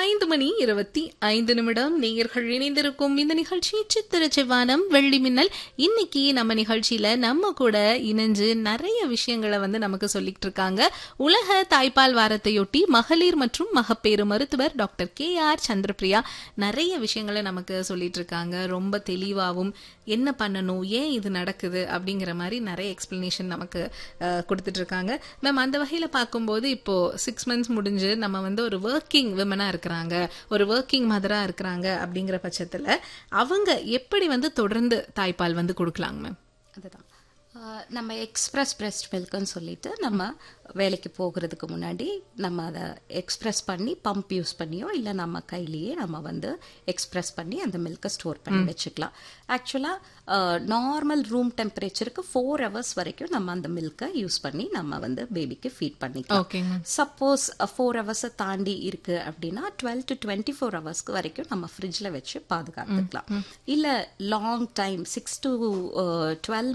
ஐந்து மணி இருபத்தி ஐந்து நிமிடம் நேயர்கள் இணைந்திருக்கும் இந்த நிகழ்ச்சி சித்திர செவ்வானம் வெள்ளி மின்னல் இன்னைக்கு நம்ம நிகழ்ச்சியில நம்ம கூட இணைஞ்சு நிறைய விஷயங்களை வந்து நமக்கு சொல்லிட்டு இருக்காங்க உலக தாய்ப்பால் வாரத்தையொட்டி மகளிர் மற்றும் மகப்பேறு மருத்துவர் டாக்டர் கே ஆர் சந்திரபிரியா நிறைய விஷயங்களை நமக்கு சொல்லிட்டு இருக்காங்க ரொம்ப தெளிவாகவும் என்ன பண்ணணும் ஏன் இது நடக்குது அப்படிங்கிற மாதிரி நிறைய எக்ஸ்பிளனேஷன் நமக்கு அஹ், கொடுத்துட்டு இருக்காங்க மேம் அந்த வகையில் பார்க்கும்போது இப்போ சிக்ஸ் மந்த்ஸ் முடிஞ்சு நம்ம வந்து ஒரு ஒர்க்கிங் விமனாக இருக்கிறாங்க ஒரு ஒர்க்கிங் மதராக இருக்கிறாங்க அப்படிங்கிற பட்சத்தில் அவங்க எப்படி வந்து தொடர்ந்து தாய்ப்பால் வந்து கொடுக்கலாங்க மேம் அதுதான் ஆஹ் நம்ம எக்ஸ்பிரஸ் பிரஸ்ட் மில்க்னு சொல்லிட்டு நம்ம வேலைக்கு போகிறதுக்கு முன்னாடி நம்ம அதை எக்ஸ்பிரஸ் பண்ணி பம்ப் யூஸ் பண்ணியோ இல்லை நம்ம கையிலேயே நம்ம வந்து எக்ஸ்பிரஸ் பண்ணி அந்த மில்கை ஸ்டோர் பண்ணி வச்சுக்கலாம் ஆக்சுவலாக நார்மல் ரூம் டெம்பரேச்சருக்கு ஃபோர் ஹவர்ஸ் வரைக்கும் நம்ம அந்த மில்கை யூஸ் பண்ணி நம்ம வந்து பேபிக்கு ஃபீட் பண்ணிக்கலாம் ஓகேங்க மேம் சப்போஸ் ஃபோர் ஹவர்ஸை தாண்டி இருக்கு அப்படின்னா டுவெல் டு டுவெண்ட்டி ஃபோர் ஹவர்ஸ்க்கு வரைக்கும் நம்ம ஃப்ரிட்ஜில் வச்சு பாதுகாத்துக்கலாம் இல்லை long time six to twelve